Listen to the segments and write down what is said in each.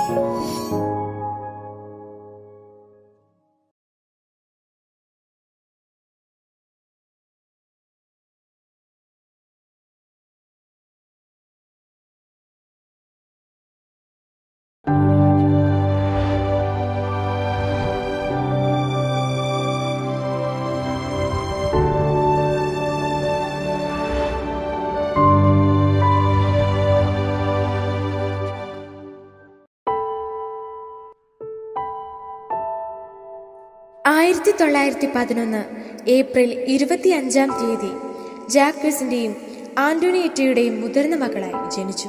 ആയിരത്തി തൊള്ളായിരത്തി പതിനൊന്ന് ഏപ്രിൽ ഇരുപത്തിയഞ്ചാം തീയതി ജാക്വിസിന്റെയും ആന്റോണിയറ്റയുടെയും മുതിർന്ന മകളായി ജനിച്ചു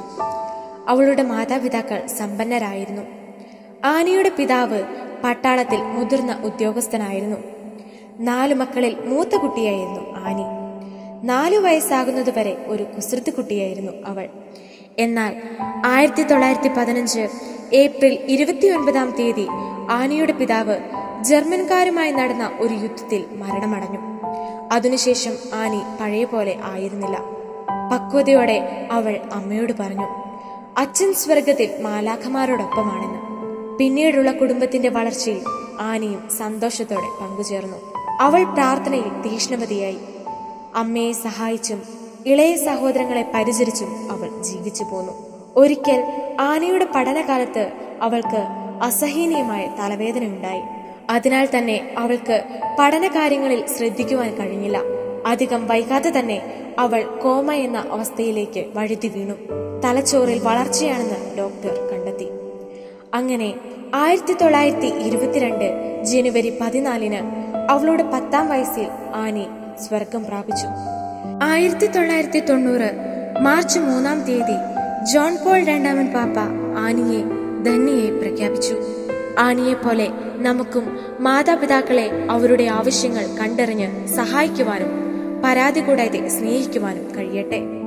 അവളുടെ മാതാപിതാക്കൾ സമ്പന്നരായിരുന്നു ആനിയുടെ പിതാവ് പട്ടാളത്തിൽ മുതിർന്ന ഉദ്യോഗസ്ഥനായിരുന്നു നാലു മക്കളിൽ മൂത്ത കുട്ടിയായിരുന്നു ആനി നാലു വയസ്സാകുന്നതുവരെ ഒരു കുസൃത്ത് കുട്ടിയായിരുന്നു അവൾ എന്നാൽ ആയിരത്തി തൊള്ളായിരത്തി പതിനഞ്ച് ഏപ്രിൽ ഇരുപത്തിയൊൻപതാം തീയതി ആനിയുടെ പിതാവ് ജർമ്മൻകാരുമായി നടന്ന ഒരു യുദ്ധത്തിൽ മരണമടഞ്ഞു അതിനുശേഷം ആനി പഴയ പോലെ ആയിരുന്നില്ല പക്വതയോടെ അവൾ അമ്മയോട് പറഞ്ഞു അച്ഛൻ സ്വർഗത്തിൽ മാലാഖമാരോടൊപ്പമാണെന്ന് പിന്നീടുള്ള കുടുംബത്തിന്റെ വളർച്ചയിൽ ആനിയും സന്തോഷത്തോടെ പങ്കുചേർന്നു അവൾ പ്രാർത്ഥനയിൽ തീഷ്ണവതിയായി അമ്മയെ സഹായിച്ചും ഇളയ സഹോദരങ്ങളെ പരിചരിച്ചും അവൾ ജീവിച്ചു പോന്നു ഒരിക്കൽ ആനയുടെ പഠനകാലത്ത് അവൾക്ക് അസഹനീയമായ തലവേദനയുണ്ടായി അതിനാൽ തന്നെ അവൾക്ക് പഠനകാര്യങ്ങളിൽ ശ്രദ്ധിക്കുവാൻ കഴിഞ്ഞില്ല അധികം വൈകാതെ തന്നെ അവൾ കോമ എന്ന അവസ്ഥയിലേക്ക് വഴുതി വീണു തലച്ചോറിൽ വളർച്ചയാണെന്ന് ഡോക്ടർ കണ്ടെത്തി അങ്ങനെ ആയിരത്തി തൊള്ളായിരത്തി ഇരുപത്തിരണ്ട് ജനുവരി പതിനാലിന് അവളുടെ പത്താം വയസ്സിൽ ആനി സ്വർഗം പ്രാപിച്ചു ആയിരത്തി തൊള്ളായിരത്തി തൊണ്ണൂറ് മാർച്ച് മൂന്നാം തീയതി ജോൺ പോൾ രണ്ടാമൻ പാപ്പ ആനിയെ ധന്യയെ പ്രഖ്യാപിച്ചു ആനിയെ പോലെ നമുക്കും മാതാപിതാക്കളെ അവരുടെ ആവശ്യങ്ങൾ കണ്ടറിഞ്ഞ് സഹായിക്കുവാനും പരാതി കൂടാതെ സ്നേഹിക്കുവാനും കഴിയട്ടെ